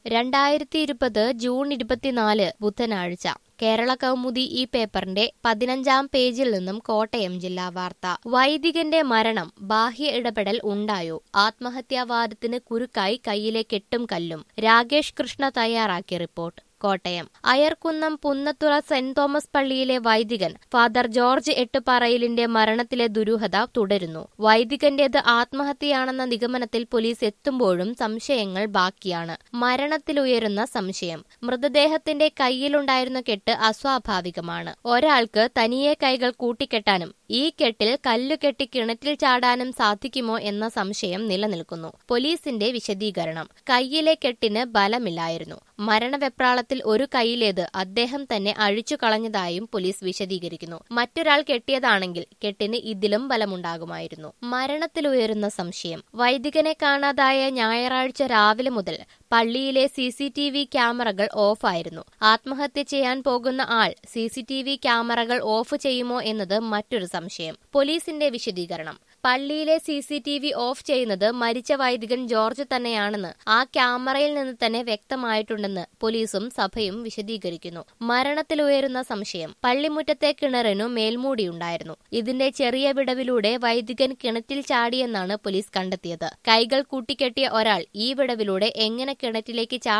രണ്ടായിരത്തി ഇരുപത് ജൂൺ ഇരുപത്തിനാല് ബുധനാഴ്ച കേരള കൗമുദി ഈ പേപ്പറിന്റെ പതിനഞ്ചാം പേജിൽ നിന്നും കോട്ടയം ജില്ലാ വാർത്ത വൈദികന്റെ മരണം ബാഹ്യ ഇടപെടൽ ഉണ്ടായോ ആത്മഹത്യാവാദത്തിന് കുരുക്കായി കയ്യിലെ കെട്ടും കല്ലും രാകേഷ് കൃഷ്ണ തയ്യാറാക്കിയ report Kottayam Ayarkunnam Punnathura Saint Thomas പള്ളിയിലെ വൈദികൻ ഫാദർ ജോർജ് എട്ടുപാറയിലിന്റെ മരണത്തിലെ ദുരൂഹത തുടരുന്നു വൈദികന്റേത് ആത്മഹത്യയാണെന്ന നിഗമനത്തിൽ പോലീസ് എത്തുമ്പോഴും സംശയങ്ങൾ ബാക്കിയാണ് മരണത്തിലുയരുന്ന സംശയം മൃതദേഹത്തിന്റെ കയ്യിലുണ്ടായിരുന്ന കെട്ട് അസ്വാഭാവികമാണ് ഒരാൾക്ക് തനിയെ കൈകൾ കൂട്ടിക്കെട്ടാനും ഈ കെട്ടിൽ കല്ലു കെട്ടി കിണറ്റിൽ ചാടാനും സാധിക്കുമോ എന്ന സംശയം നിലനിൽക്കുന്നു പോലീസിന്റെ വിശദീകരണം കയ്യിലെ കെട്ടിന് ബലമില്ലായിരുന്നു മരണവെപ്രാളത്തിൽ ഒരു കൈയിലേത് അദ്ദേഹം തന്നെ അഴിച്ചു കളഞ്ഞതായും പോലീസ് വിശദീകരിക്കുന്നു മറ്റൊരാൾ കെട്ടിയതാണെങ്കിൽ കെട്ടിന് ഇതിലും ബലമുണ്ടാകുമായിരുന്നു മരണത്തിലുയരുന്ന സംശയം വൈദികനെ കാണാതായ ഞായറാഴ്ച രാവിലെ മുതൽ പള്ളിയിലെ സി സി ടി വി ക്യാമറകൾ ഓഫായിരുന്നു ആത്മഹത്യ ചെയ്യാൻ പോകുന്ന ആൾ സി സി ടി വി ക്യാമറകൾ ഓഫ് ചെയ്യുമോ എന്നത് മറ്റൊരു സംശയം പോലീസിന്റെ വിശദീകരണം പള്ളിയിലെ C C T V off ചെയ്യുന്നത് മരിച്ച വൈദികൻ ജോർജ് തന്നെയാണെന്ന് ആ ക്യാമറയിൽ നിന്ന് തന്നെ വ്യക്തമായിട്ടുണ്ടെന്ന് പോലീസും സഭയും വിശദീകരിക്കുന്നു മരണത്തിലുയരുന്ന സംശയം പള്ളിമുറ്റത്തെ കിണറിനു മേൽമൂടിയുണ്ടായിരുന്നു ഇതിന്റെ ചെറിയ വിടവിലൂടെ വൈദികൻ കിണറ്റിൽ ചാടിയെന്നാണ് പോലീസ് കണ്ടെത്തിയത് കൈകൾ കൂട്ടിക്കെട്ടിയ ഒരാൾ ഈ വിടവിലൂടെ എങ്ങനെ കിണറ്റിലേക്ക്